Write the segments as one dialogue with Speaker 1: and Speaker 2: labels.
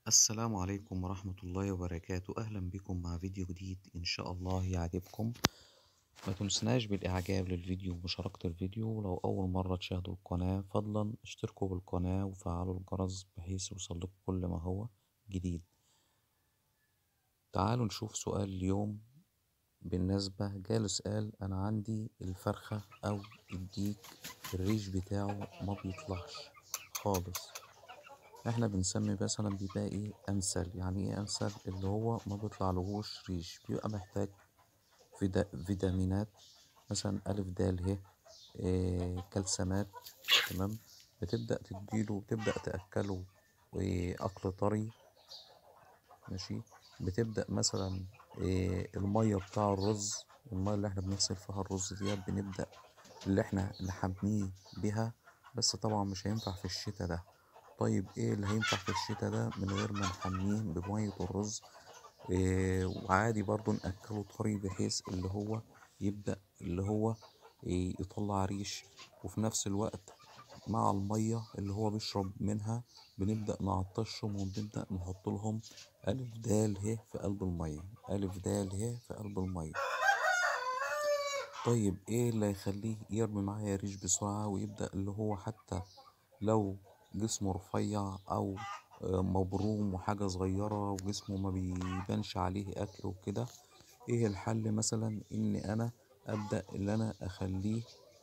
Speaker 1: السلام عليكم ورحمة الله وبركاته أهلا بكم مع فيديو جديد إن شاء الله يعجبكم ما تنسناش بالإعجاب للفيديو ومشاركة الفيديو ولو أول مرة تشاهدوا القناة فضلا اشتركوا بالقناة وفعلوا الجرس بحيث يوصلكم كل ما هو جديد تعالوا نشوف سؤال اليوم بالنسبة جاله سؤال أنا عندي الفرخة أو الديك الريش بتاعه ما بيطلعش خالص احنا بنسمي مثلا بيبقى ايه انسل يعني ايه انسل اللي هو ما بيطلعلهوش ريش بيبقى محتاج فيدا فيتامينات مثلا الف د ه إيه كالسيمات تمام بتبدأ تديله بتبدأ تأكله أكل طري ماشي بتبدأ مثلا إيه المية بتاع الرز المية اللي احنا بنغسل فيها الرز ديت بنبدأ اللي احنا نحميه بيها بس طبعا مش هينفع في الشتا ده طيب ايه اللي هينفع في الشتا ده من غير ما نحميه بمية الرز إيه وعادي برضو نأكله طري بحيث اللي هو يبدأ اللي هو إيه يطلع ريش وفي نفس الوقت مع المية اللي هو بيشرب منها بنبدأ نعطشهم وبنبدأ نحط لهم ألف د ه في قلب المية ألف د ه في قلب المية طيب ايه اللي هيخليه يرمي معايا ريش بسرعة ويبدأ اللي هو حتى لو جسمه رفيع او مبروم وحاجة صغيرة وجسمه ما بيبانش عليه اكل وكده ايه الحل مثلا ان انا ابدأ اللي انا اخليه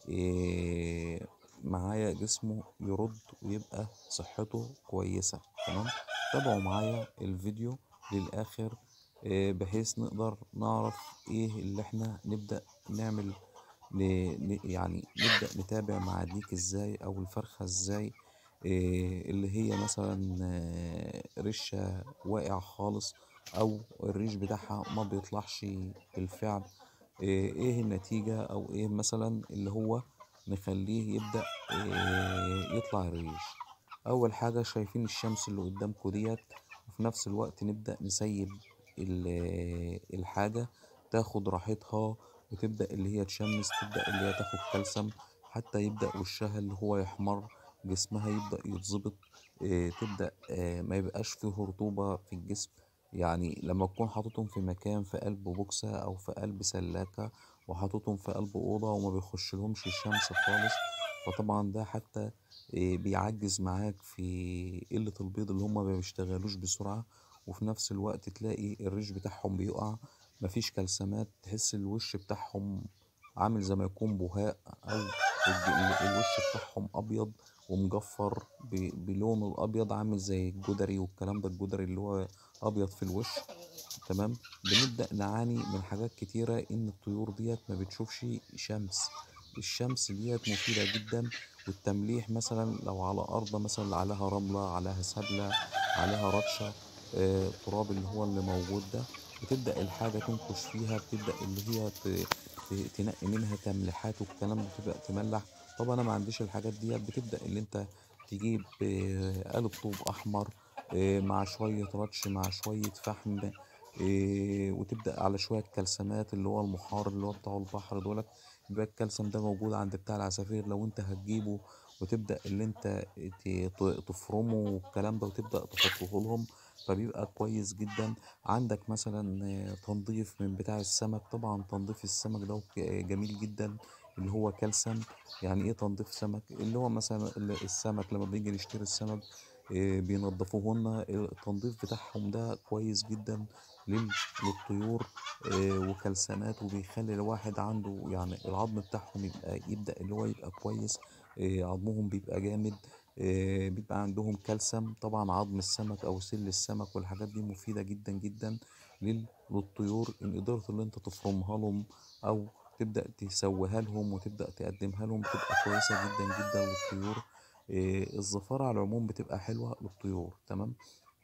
Speaker 1: إيه معايا جسمه يرد ويبقى صحته كويسة تمام تابعوا معايا الفيديو للاخر إيه بحيث نقدر نعرف ايه اللي احنا نبدأ نعمل يعني نبدأ نتابع مع ديك ازاي او الفرخة ازاي إيه اللي هي مثلا ريشة واقع خالص او الريش بتاعها ما بيطلعش بالفعل إيه, ايه النتيجة او ايه مثلا اللي هو نخليه يبدأ إيه يطلع الريش اول حاجة شايفين الشمس اللي قدامكم ديت وفي نفس الوقت نبدأ نسيب الحاجة تاخد راحتها وتبدأ اللي هي تشمس تبدأ اللي هي تاخد كالسيوم حتى يبدأ وشها اللي هو يحمر جسمها يبدأ يتظبط اه تبدأ اه ما يبقاش فيه رطوبة في الجسم يعني لما تكون حاططهم في مكان في قلب بوكسة أو في قلب سلاكة وحاططهم في قلب أوضة وما بيخش لهمش الشمس خالص فطبعا ده حتى اه بيعجز معاك في قلة البيض اللي هما ما بيشتغلوش بسرعة وفي نفس الوقت تلاقي الريش بتاعهم بيقع مفيش كلسمات تحس الوش بتاعهم عامل زي ما يكون بهاء او الوش بتاعهم ابيض ومجفر بلونه الابيض عامل زي الجدري والكلام ده الجدري اللي هو ابيض في الوش تمام بنبدا نعاني من حاجات كتيره ان الطيور ديت ما بتشوفش شمس الشمس ديت مفيده جدا والتمليح مثلا لو على ارض مثلا عليها رمله عليها سبله عليها رطشه آه التراب اللي هو اللي موجود ده بتبدأ الحاجة تنقش فيها بتبدأ اللي هي تنقي منها تمليحات والكلام ده تبدأ تملح طب أنا ما عنديش الحاجات ديت بتبدأ اللي أنت تجيب قالب طوب أحمر مع شوية رطش مع شوية فحم وتبدأ على شوية كلسمات اللي هو المحار اللي هو بتاع البحر دولت يبقى الكالسيوم ده موجود عند بتاع العصافير لو انت هتجيبه وتبدأ اللي انت تفرمه والكلام ده وتبدأ تحطه لهم فبيبقى كويس جدا عندك مثلا تنظيف من بتاع السمك طبعا تنظيف السمك ده جميل جدا اللي هو كالسيوم يعني ايه تنظيف سمك اللي هو مثلا السمك لما بنيجي نشتري السمك بينضفوه لنا التنظيف بتاعهم ده كويس جدا للطيور وكلسمات وبيخلي الواحد عنده يعني العظم بتاعهم يبقى يبدأ اللي هو يبقى كويس عظمهم بيبقى جامد بيبقى عندهم كالسيوم طبعا عظم السمك او سل السمك والحاجات دي مفيدة جدا جدا للطيور ان قدرت اللي انت تفرمها لهم او تبدأ تسويها لهم وتبدأ تقدمها لهم بتبقى كويسة جدا جدا للطيور الزفارة على العموم بتبقى حلوة للطيور تمام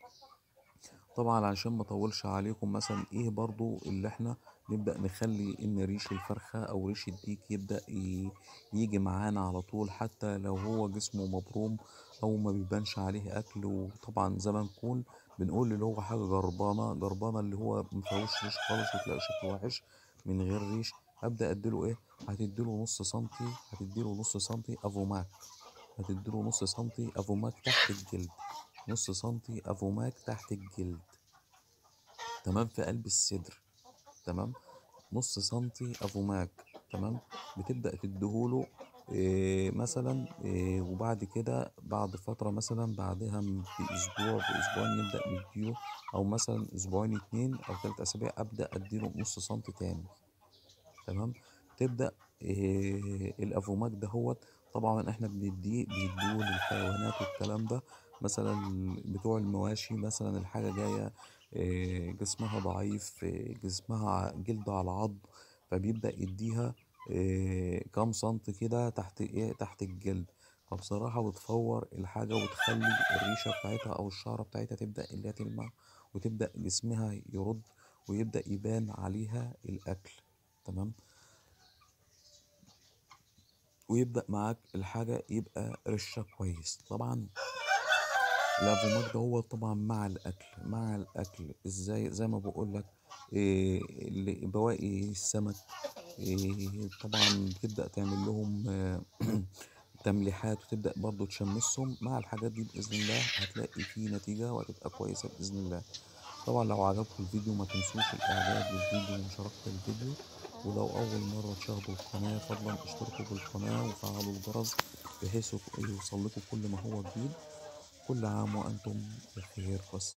Speaker 1: طبعا عشان ما اطولش عليكم مثلا ايه برضو اللي احنا نبدأ نخلي ان ريش الفرخة او ريش الديك يبدأ يجي معانا على طول حتى لو هو جسمه مبروم او ما بيبانش عليه اكل وطبعا زي ما نكون بنقول اللي هو حاجة جربانة جربانة اللي هو مفيهوش ريش خالص وتلاقي شكله وحش من غير ريش ابدأ اديله ايه هتديله نص سنتي هتديله نص سنتي افوماك هتديله نص سنتي افوماك تحت الجلد نص سنتي افوماك تحت الجلد تمام في قلب الصدر تمام نص سنتي افوماك تمام بتبدأ تديهوله إيه مثلا إيه وبعد كده بعد فترة مثلا بعدها بأسبوع بأسبوعين نبدأ نديله أو مثلا أسبوعين اتنين أو تلات أسابيع أبدأ أديله نص سنتي تاني تمام تبدأ إيه الأفوماك دهوت طبعا احنا بنديه بنديه للحيوانات والكلام ده مثلا بتوع المواشي مثلا الحاجة جاية إيه جسمها ضعيف إيه جسمها جلد على عظم فبيبدأ يديها إيه كام سنت كده تحت ايه تحت الجلد فبصراحة بتفور الحاجة وتخلي الريشة بتاعتها أو الشعرة بتاعتها تبدأ اللي هي تلمع وتبدأ جسمها يرد ويبدأ يبان عليها الأكل تمام ويبدأ معاك الحاجة يبقى رشة كويس طبعا الافوماك ده هو طبعا مع الاكل مع الاكل ازاي زي ما بقول لك إيه اللي- بواقي السمك إيه طبعا بتبدأ تعمل لهم آه، تمليحات وتبدأ برضو تشمسهم مع الحاجات دي بإذن الله هتلاقي فيه نتيجة وهتبقى كويسة بإذن الله طبعا لو عجبكم الفيديو ما تنسوش الاعجاب بالفيديو ومشاركة الفيديو ولو أول مرة تشاهدوا القناة فضلا اشتركوا بالقناة وفعلوا الجرس بحيث يوصل لكم كل ما هو جديد كل عام وأنتم بخير والسلام